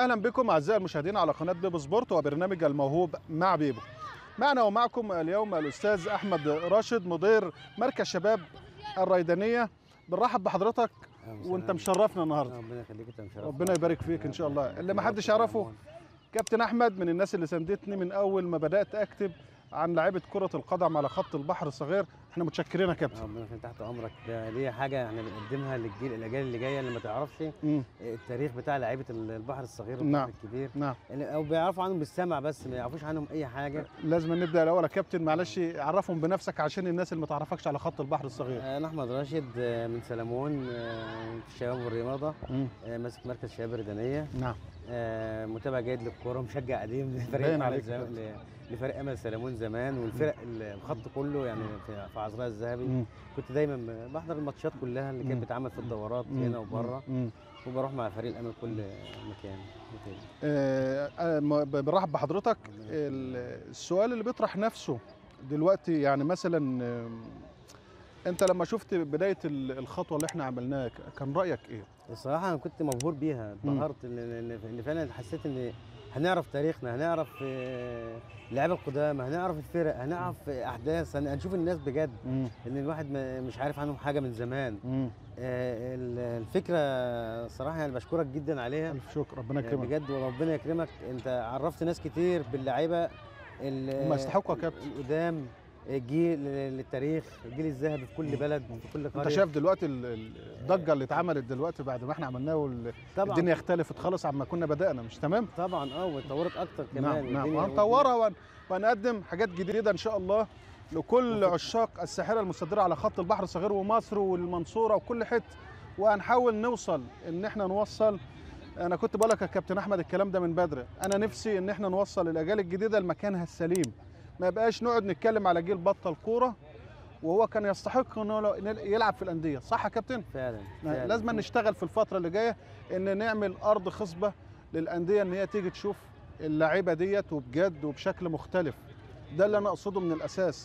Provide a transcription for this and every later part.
اهلا بكم اعزائي المشاهدين على قناه بيبو سبورت وبرنامج الموهوب مع بيبو معنا ومعكم اليوم الاستاذ احمد راشد مدير مركز شباب الريدانيه بنرحب بحضرتك وانت مشرفنا النهارده ربنا يخليك انت مشرف ربنا يبارك فيك ان شاء الله اللي ما حدش يعرفه كابتن احمد من الناس اللي ساندتني من اول ما بدات اكتب عن لعيبه كره القدم على خط البحر الصغير احنا متشكرين يا كابتن ربنا يخليك تحت امرك ده دي حاجه احنا بنقدمها للجيل الاجيال اللي جايه اللي ما تعرفش مم. التاريخ بتاع لعيبه البحر الصغير نعم. والبحر الكبير نعم اللي- او بيعرفوا عنهم بالسمع بس ما يعرفوش عنهم اي حاجه لازم نبدا الاول يا كابتن معلش عرفهم بنفسك عشان الناس اللي ما تعرفكش على خط البحر الصغير انا احمد راشد آه، من سلمون آه، في الشباب والرياضه مم. آه، ماسك مركز شباب الردانيه نعم آه، متابع جيد للكوره مشجع قديم لفريق باين امل عليك زم... ل- لفريق امل سلمون زمان والفرق الخط كله يعني في في عذراء الذهبي مم. كنت دايما بحضر الماتشات كلها اللي مم. كانت بتتعمل في الدورات مم. هنا وبره مم. وبروح مع فريق الامل كل مكان مكان. آه، آه، م- ب- برحب بحضرتك ال- السؤال اللي بيطرح نفسه دلوقتي يعني مثلا آم، انت لما شفت بدايه ال- الخطوه اللي احنا عملناها ك- كان رايك ايه الصراحه انا كنت مبهور بيها مم. اتبهرت ان إن- إن فعلا حسيت ان هنعرف تاريخنا هنعرف آه، اللعيبه القدامى هنعرف الفرق هنعرف احداث هن- هنشوف الناس بجد مم. ان الواحد ما- مش عارف عنهم حاجه من زمان مم. آه، ال- الفكره صراحه يعني بشكرك جدا عليها الف شكر ربنا يعني يكرمك بجد وربنا يكرمك انت عرفت ناس كتير باللعيبه ال- هم يستحقوا يا كابتن. القدام الجيل للتاريخ الجيل الذهبي في كل بلد في كل قريه انت شايف دلوقتي ال- ال- الضجه اللي اتعملت دلوقتي بعد ما احنا عملناه وال- طبعا الدنيا اختلفت خالص عما كنا بدانا مش تمام طبعا اه واتطورت اكتر كمان نعم نعم والدنيا- وهنطورها وهن- وهنقدم حاجات جديده ان شاء الله لكل عشاق الساحره المستديره على خط البحر الصغير ومصر والمنصوره وكل حته وهنحاول نوصل ان احنا نوصل انا كنت بقول لك يا كابتن احمد الكلام ده من بدري انا نفسي ان احنا نوصل الاجيال الجديده لمكانها السليم ما يبقاش نقعد نتكلم على جيل بطل كوره وهو كان يستحق انه لو- يلعب في الانديه صح يا كابتن فعلا, فعلا. لازم نشتغل في الفترة اللي جاية إن نعمل أرض خصبة للأندية إن هي تيجي تشوف اللعيبة ديت وبجد وبشكل مختلف ده اللي أنا أقصده من الأساس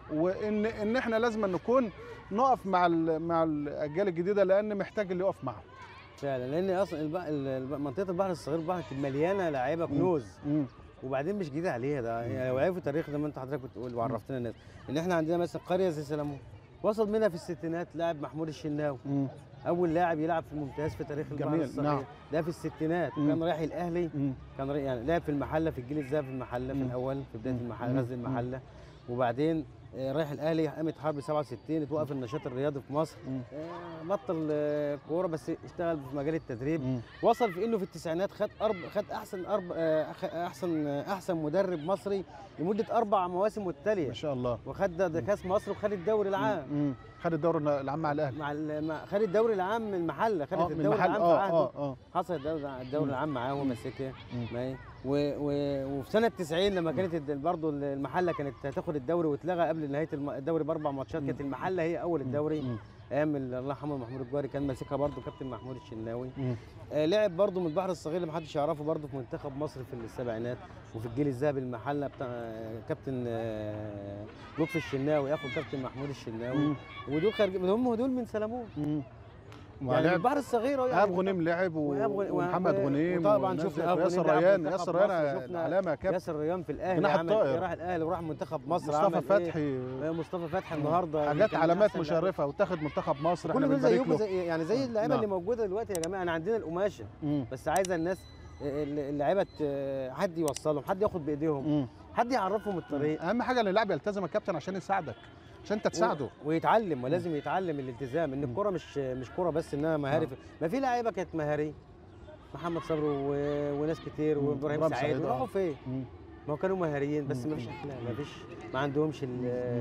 وإن إن إحنا لازم نكون نقف مع ال- مع الأجيال الجديدة لأن محتاج اللي يقف معاهم فعلا لان اصلا الب... الب... منطقه البحر الصغير البحر مليانه لعيبه كنوز مم. وبعدين مش جديد عليها ده يعني لو عرفوا تاريخ زي ما انت حضرتك بتقول وعرفتنا الناس ان احنا عندنا مثلا قريه زي سلمون وصل منها في الستينات لاعب محمود الشناوي مم. اول لاعب يلعب في الممتاز في تاريخ البحر جميل، الصغير نعم. ده في الستينات مم. وكان رايح الاهلي مم. كان رايح يعني لعب في المحله في الجيل الذهبي في المحله في مم. الاول في بدايه مم. المحله مم. غزل المحله وبعدين آه، رايح الاهلي قامت حرب 67 اتوقف النشاط الرياضي في مصر مم. آه، بطل آه، كوره بس اشتغل في مجال التدريب مم. وصل في انه في التسعينات خد أرب... خد احسن أرب... آه، أخ- احسن آه، احسن مدرب مصري لمده اربع مواسم متتاليه ما شاء الله وخد ده كاس مصر وخد الدوري العام مم. خد الدوري العام مع الأهلي مع, ال... مع خد الدوري العام من المحله آه، خدت من الدوري المحل العام في اه عهده اه اه حصل الدوري الدوري مم. العام معاه وهو مم. ماسكها مم. ما هي. و... و... وفي سنه 90 لما كانت الد- برضه المحله كانت هتاخد الدوري واتلغى قبل نهايه الم- الدوري باربع ماتشات مم. كانت المحله هي اول الدوري مم. ايام ال- الله يرحمه محمود الجواري كان ماسكها برضه كابتن محمود الشناوي مم. آه لعب برضه من البحر الصغير اللي محدش يعرفه برضه في منتخب مصر في السبعينات وفي الجيل الذهبي المحله بتاع آه، كابتن آه، لطفي الشناوي اخو كابتن محمود الشناوي مم. ودول خارج هم دول من سلمون مم. يعني ولعب البحر الصغير أهو ايهاب غنيم لعب و- وإيهاب غنيم- ومحمد و- غنيم وطبعاً والناس شفنا دي. إيهاب وياسر غنيم بيلعب ريان في ياسر منتخب ريان مصر، شفنا العلامه يا كابتن ياسر ريان في الاهلي جناح عمل الطائر. إيه؟ راح الاهلي وراح منتخب مصر مصطفى عمل إيه؟ فتحي آه، مصطفى فتحي النهارده حاجات كان علامات أحسن مشرفه واتخذ منتخب مصر كل احنا دول بنبارك زيكم له زي يعني زي اللعيبه نعم. اللي موجوده دلوقتي يا جماعه انا عندنا القماشه مم. بس عايزه الناس اللعيبه ت- حد يوصلهم حد ياخد بايديهم مم. حد يعرفهم الطريق اهم حاجه ان اللاعب يلتزم يا كابتن عشان يساعدك عشان انت تساعده و- ويتعلم ولازم يتعلم الالتزام ان مم. الكوره مش مش كوره بس انها مهاري نعم. ما في لعيبه كانت مهاريه محمد صبري و... وناس كتير مم. وابراهيم إبراهيم سعيد سعيد، آه. وراحوا فين؟ مم. ما هو كانوا مهاريين بس مم. ما فيش اخلاق ما فيش ما عندهمش ال-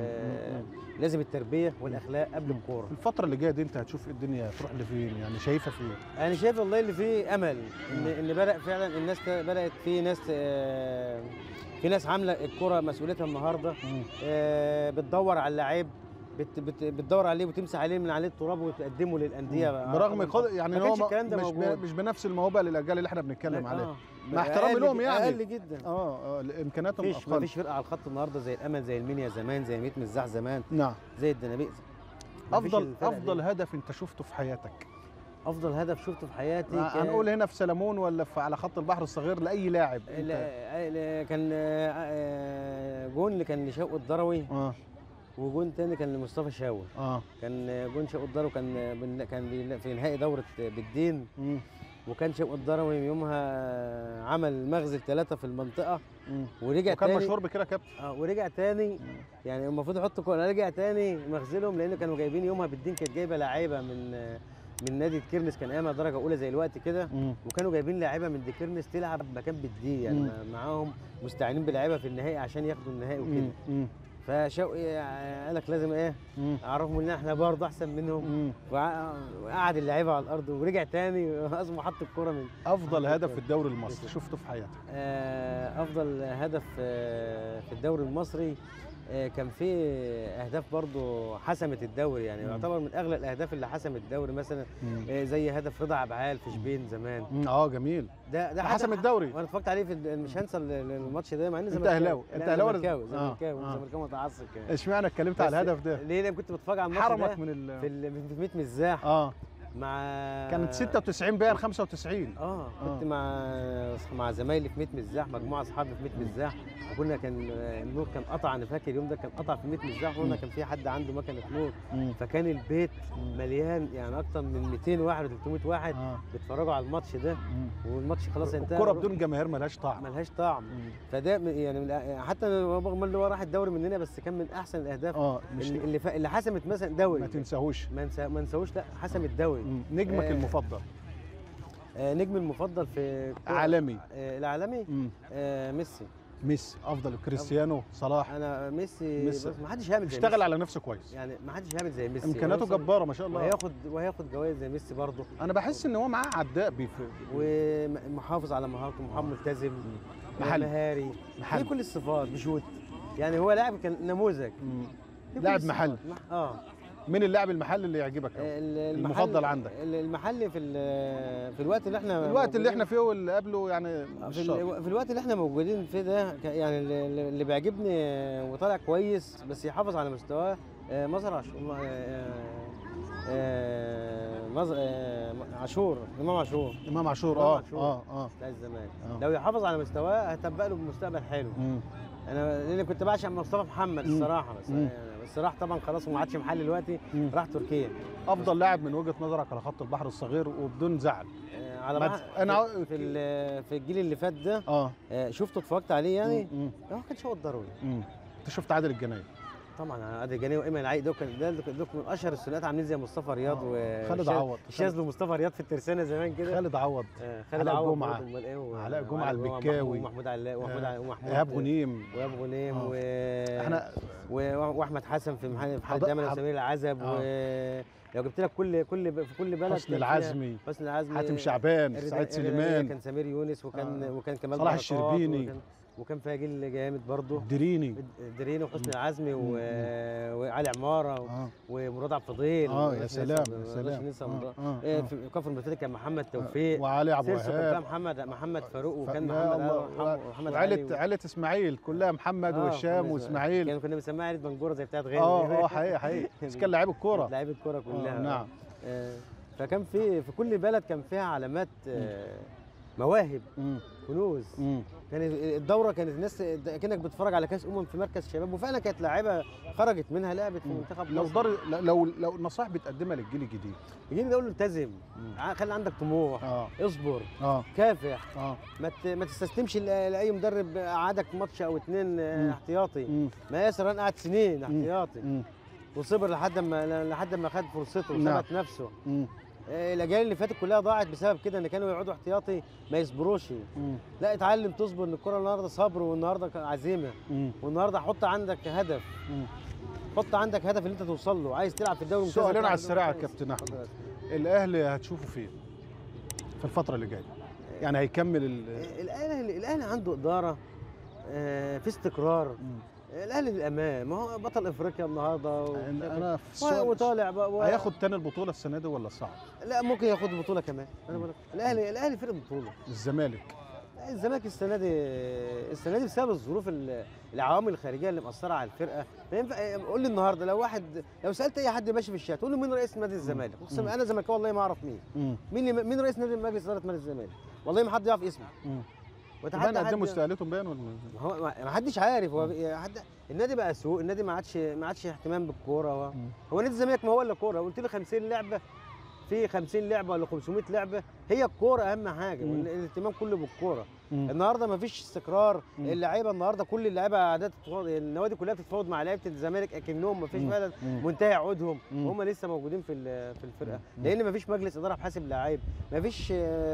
مم. لازم التربيه والاخلاق قبل الكوره الفتره اللي جايه دي انت هتشوف الدنيا تروح لفين يعني شايفها فين انا شايف والله اللي فيه امل ان ان بدا فعلا الناس ت- بدات في ناس آه، في ناس عامله الكره مسؤوليتها النهارده مم. آه، بتدور على اللعيب بت بت بتدور عليه وتمسح عليه من عليه التراب وتقدمه للانديه برغم قد- يعني ما هو كانش ما- الكلام ده مش موجود. ب- مش بنفس الموهبه للاجيال اللي احنا بنتكلم عليها آه. مع احترامي أقل لهم جد- يعني. اقل جدا اه اه امكانياتهم مفيش اقل مفيش فرقه على الخط النهارده زي الامل زي المنيا زمان زي ميت مزاح زمان نعم زي الدنابيق مفيش افضل الفرق دي. افضل هدف انت شفته في حياتك افضل هدف شفته في حياتي كان هنقول هنا في سلمون ولا في على خط البحر الصغير لاي لاعب أنت- لا- لا- كان آه، آه، جون اللي كان لشوقي الضروي اه وجون تاني كان لمصطفى شاوي اه كان آه، جون شوقي الضروي كان بن- كان بي- في نهائي دوره بالدين مم. وكان شوقي الضروي يومها عمل مغزل ثلاثه في المنطقه مم. ورجع وكان تاني مشهور بكده يا كابتن اه ورجع تاني يعني المفروض يحط كوره رجع تاني مغزلهم لان كانوا جايبين يومها بالدين كانت جايبه لعيبه من آه، من نادي كيرنس كان ايامها درجه اولى زي الوقت كده مم. وكانوا جايبين لعيبه من دي كيرنس تلعب مكان بالدي يعني مم. معاهم مستعينين بلعيبه في النهائي عشان ياخدوا النهائي وكده مم. مم. فشوقي قال لك لازم ايه مم. اعرفهم ان احنا برضه احسن منهم مم. وقع- وقعد اللعيبه على الارض ورجع تاني اصبح حط الكوره من افضل هدف في الدوري المصري شفته في حياتك آه، افضل هدف آه، في الدوري المصري آه، كان في اهداف برضو حسمت الدوري يعني مم. يعتبر من اغلى الاهداف اللي حسمت الدوري مثلا مم. آه، زي هدف رضا عبعال في شبين زمان مم. اه جميل ده ده ده هدف- حسم الدوري وانا اتفرجت عليه في ال- مش هنسى ال- ال- الماتش ده مع اني أنت زملكاوي. أهلاوي. لا، أنت أهلاوي ولا- زملكاوي آه، زملكاوي آه. زملكاوي متعصب كمان اشمعنى اتكلمت على بس الهدف ده ليه لان كنت بتفرج على الماتش حرمك ده من ال في ال- في 100 مزاح اه مع كانت 96 باين 95 اه كنت آه. مع مع زمايلي في 100 مزاح مجموعه اصحابي في 100 مزاح وكنا كان النور كان قطع انا فاكر اليوم ده كان قطع في 100 مزاح وقلنا مم. كان في حد عنده مكنه نور مم. فكان البيت مم. مليان يعني اكتر من 200 واحد و300 واحد اه بيتفرجوا على الماتش ده مم. والماتش خلاص انتهى الكرة بدون جماهير ملهاش طعم ملهاش طعم مم. فده من- يعني من حتى رغم اللي هو راح الدوري مننا بس كان من احسن الاهداف اه مش اللي اللي, ف... اللي حسمت مثلا دوري ما تنساهوش ما نسا- ما نساوش لا حسم الدوري مم. نجمك آه. المفضل آه نجم المفضل في الكرة- عالمي آه العالمي مم. آه ميسي ميسي افضل كريستيانو صلاح انا ميسي, ميسي. بس ما حدش هيعمل زي اشتغل ميسي. على نفسه كويس يعني ما حدش هيعمل زي ميسي امكانياته وهيوصل- جباره ما شاء الله وهياخد وهياخد جوائز زي ميسي برضه انا بحس ان هو معاه عداء بيف... ومحافظ على مهارته محافظ ملتزم محلي. مهاري محلي. في كل الصفات بشوت يعني هو لاعب كان نموذج مم. في كل لاعب الصفات. محلي مح- اه مين اللاعب المحلي اللي يعجبك أوي؟ ال- المحل- المفضل عندك. ال- المحلي في ال- في الوقت اللي احنا الوقت اللي موجودين- احنا فيه واللي قبله يعني مش في, شرط ال- في الوقت اللي احنا موجودين فيه ده ك- يعني اللي اللي بيعجبني وطالع كويس بس يحافظ على مستواه آه، مظهر عاشور الله- آه، آه، مظ- آه، عاشور امام عاشور امام عاشور إمام اه عاشور. اه اه بتاع الزمان آه. لو يحافظ على مستواه هتبقى له بمستقبل حلو مم. انا لان كنت بعشق مصطفى محمد مم. الصراحه بس مم. يعني بس راح طبعا خلاص وما عادش محل دلوقتي مم. راح تركيا افضل لاعب من وجهه نظرك على خط البحر الصغير وبدون زعل آه، على ما ما ت- أنا في, في, ال- في الجيل اللي فات ده اه آه، شفته اتفرجت عليه يعني مم. هو كان شوط ضروري مم. انت شفت عادل الجناي طبعا عادل جاني وايمن العيق دول كان ده دول من اشهر الثنائيات عاملين زي مصطفى رياض آه. و خالد الشاذ- عوض. الشاذ ومصطفى رياض في الترسانه زمان كده خالد عوض آه، خالد علاء عوض جمعة. برضه، أمال إيه، و- علاء جمعة وعلاء البكاوي. ومحمود علاء ومحمود آه، ع- ومحمود ايهاب غنيم وايهاب غنيم آه. و احنا و- واحمد حسن في محل في حاله حض- دايما حض- وسمير العزب آه. ولو جبت لك كل كل ب- في كل بلد حسني كان فيها العزمي حسني العزمي حاتم شعبان الردا- سعيد الردائية سليمان كان سمير يونس وكان آه. وكان كمال صلاح بركات الشربيني. وكان, وكان فيها جيل جامد برضه الدريني دريني وحسني العزمي و... مم. وعلي عماره و... اه ومراد عبد الفضيل اه ما يا نقدرش سلام ننسى- يا ما نقدرش سلام ننسى آه، مراد. آه، إيه، آه. في كفر المرتدي كان محمد توفيق وعلي عبد سيرسو كان فيها الوهاب محمد محمد فاروق ف- وكان يا محمد الله. ومحمد- ومحمد وعيلة علي و- عيلة اسماعيل كلها محمد آه، وهشام كنا- واسماعيل كان كنا بنسميها عيله بنجوره زي بتاعت غالي اه اه حقيقي حقيقي بس كان لعيب الكوره لعيبه الكوره كلها آه، نعم آه، فكان في في كل بلد كان فيها علامات آه، مواهب مم. كنوز مم. كانت الدوره كانت الناس كانك بتتفرج على كاس امم في مركز شباب وفعلا كانت لاعيبه خرجت منها لعبت في مم. منتخب لو مصر دار لو لو نصائح بتقدمها للجيل الجديد يجيني يقول له التزم مم. ع- خلي عندك طموح اه اصبر اه كافح اه ما ت- ما تستسلمش ل- لاي مدرب قعدك ماتش او اتنين آه، مم. احتياطي مم. ما ياسر أنا قعد سنين احتياطي مم. وصبر لحد ما لحد ما خد فرصته نعم. وثبت نفسه مم. آه، الاجيال اللي فاتت كلها ضاعت بسبب كده ان كانوا يقعدوا احتياطي ما يصبروش مم. لا اتعلم تصبر ان الكره النهارده صبر والنهارده ك- عزيمه مم. والنهارده حط عندك هدف مم. حط عندك هدف اللي انت توصل له عايز تلعب في الدوري الممتاز سؤالين هتلعب على في الدوري السريع يا الممتاز. كابتن احمد اتفضل يا أستاذ. الاهلي هتشوفه فين في الفتره اللي جايه يعني هيكمل ال الاهلي الاهلي عنده اداره آه، في استقرار مم. الاهلي للامام ما هو بطل افريقيا النهارده و... انا في و- السؤال وطالع بقى و... هياخد تاني البطوله السنه دي ولا صعب لا ممكن ياخد البطوله كمان انا بقول لك الاهلي الاهلي فرق بطوله الزمالك الزمالك السنه دي السنه دي بسبب الظروف ال- العوامل الخارجيه اللي مأثره على الفرقه ما ينفع قول لي النهارده لو واحد لو سالت اي حد ماشي في الشارع تقول له مين رئيس نادي الزمالك اقسم مم. انا زملكاوي والله ما اعرف مين مم. مين اللي مين رئيس نادي مجلس اداره نادي الزمالك والله ما حد يعرف اسمه مم. وتحدى بان قدموا حد استقالتهم باين ولا ما هو ما ما حدش عارف هو بي- حد النادي بقى سوق النادي ما عادش ما عادش اهتمام بالكوره هو مم. هو نادي الزمالك ما هو الا كوره قلت له 50 لعبه في 50 لعبه ولا 500 لعبه هي الكوره اهم حاجه مم. وال- الاهتمام كله بالكوره مم. النهارده ما فيش استقرار مم. اللعيبه النهارده كل اللعيبه عادات تتفاوض النوادي كلها بتتفاوض مع لعيبه الزمالك اكنهم ما فيش مم. فعلا مم. منتهي عقودهم مم. وهم لسه موجودين في ال- في الفرقه مم. لان ما فيش مجلس اداره بحاسب لعيب ما فيش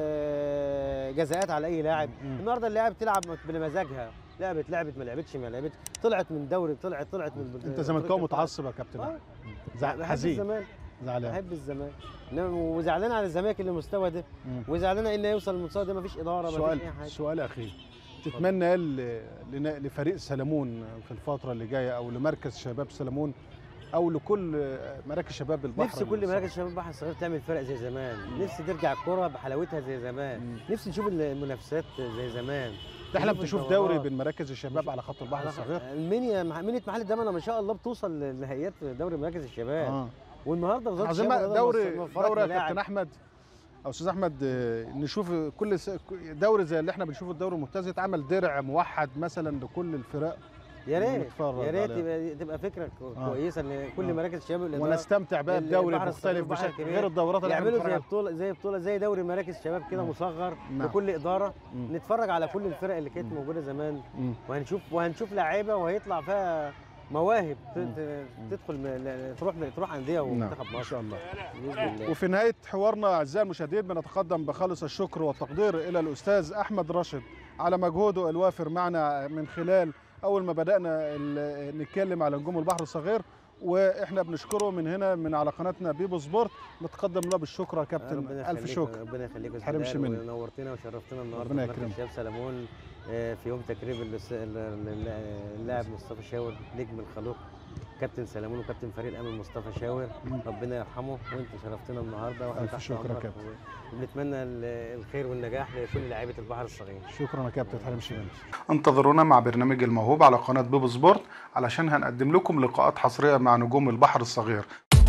آه، جزاءات على اي لاعب مم. النهارده اللاعب تلعب بمزاجها لعبت لعبت ما لعبتش ما لعبتش طلعت من دوري طلعت طلعت من انت زملكاوي متعصب يا كابتن آه. أحمد. زع- بحب حزين الزمالك زعلان بحب الزمالك إنما- وزعلان على الزمالك اللي المستوى ده مم. وزعلان انه يوصل للمستوى ده ما فيش اداره ما فيش سؤال اي حاجه سؤال اخير تتمنى ايه ل- لنا- لفريق سلمون في الفتره اللي جايه او لمركز شباب سلمون او لكل مراكز شباب البحر نفسي كل الصغير. مراكز شباب البحر الصغير تعمل فرق زي زمان نفسي ترجع الكره بحلاوتها زي زمان مم. نفسي نشوف المنافسات زي زمان تحلم نشوف تشوف الدورات. دوري بين مراكز الشباب على خط البحر الصغير المنيا مع- منيا محل الدمنه ما شاء الله بتوصل لنهائيات دوري مراكز الشباب اه والنهارده وزاره عايزين الشباب بقى والرياضة دوري موفرت دوري يا ملاعب. كابتن احمد او استاذ احمد آه، نشوف كل س- دوري زي اللي احنا بنشوفه الدوري الممتاز يتعمل درع موحد مثلا لكل الفرق يا ريت ونتفرج يا ريت عليها. تبقى تبقى فكره كو- آه. كويسه ان كل آه. مراكز الشباب والإدارة ونستمتع بقى ال- بدوري البحر الصغير مختلف والبحر بشكل الكبير. غير الدورات اللي احنا يعملوا بنتفرج زي عليها. بطوله زي بطوله زي دوري مراكز الشباب كده مم. مصغر نعم. لكل اداره مم. نتفرج على كل الفرق اللي كانت مم. موجوده زمان مم. وهنشوف وهنشوف لعيبه وهيطلع فيها مواهب ت- مم. ت- تدخل م- ل- تروح تروح انديه نعم ومنتخب ما مصر شاء الله باذن الله وفي نهاية حوارنا أعزائي المشاهدين بنتقدم بخالص الشكر والتقدير إلى الأستاذ أحمد راشد على مجهوده الوافر معنا من خلال أول ما بدأنا ال- نتكلم على نجوم البحر الصغير وإحنا بنشكره من هنا من على قناتنا بيبو سبورت نتقدم له بالشكر يا كابتن ربنا ألف يخليك- شكر ربنا يخليك يا تحرمش أستاذ مني. ونورتنا وشرفتنا النهارده ربنا في مركز يكرمك. شباب سلمون آه، في يوم تكريم الس- ال- ال- اللاعب مصطفى شاور نجم الخلوق كابتن سلمون وكابتن فريق الامن مصطفى شاور مم. ربنا يرحمه وانت شرفتنا النهارده واحنا ألف تحت شكر يا أمرك كابتن. و- وبنتمنى ال- الخير والنجاح لكل لعيبه البحر الصغير شكرا يا كابتن تحرمش مني انتظرونا مع برنامج الموهوب على قناة بيبو سبورت علشان هنقدم لكم لقاءات حصرية مع نجوم البحر الصغير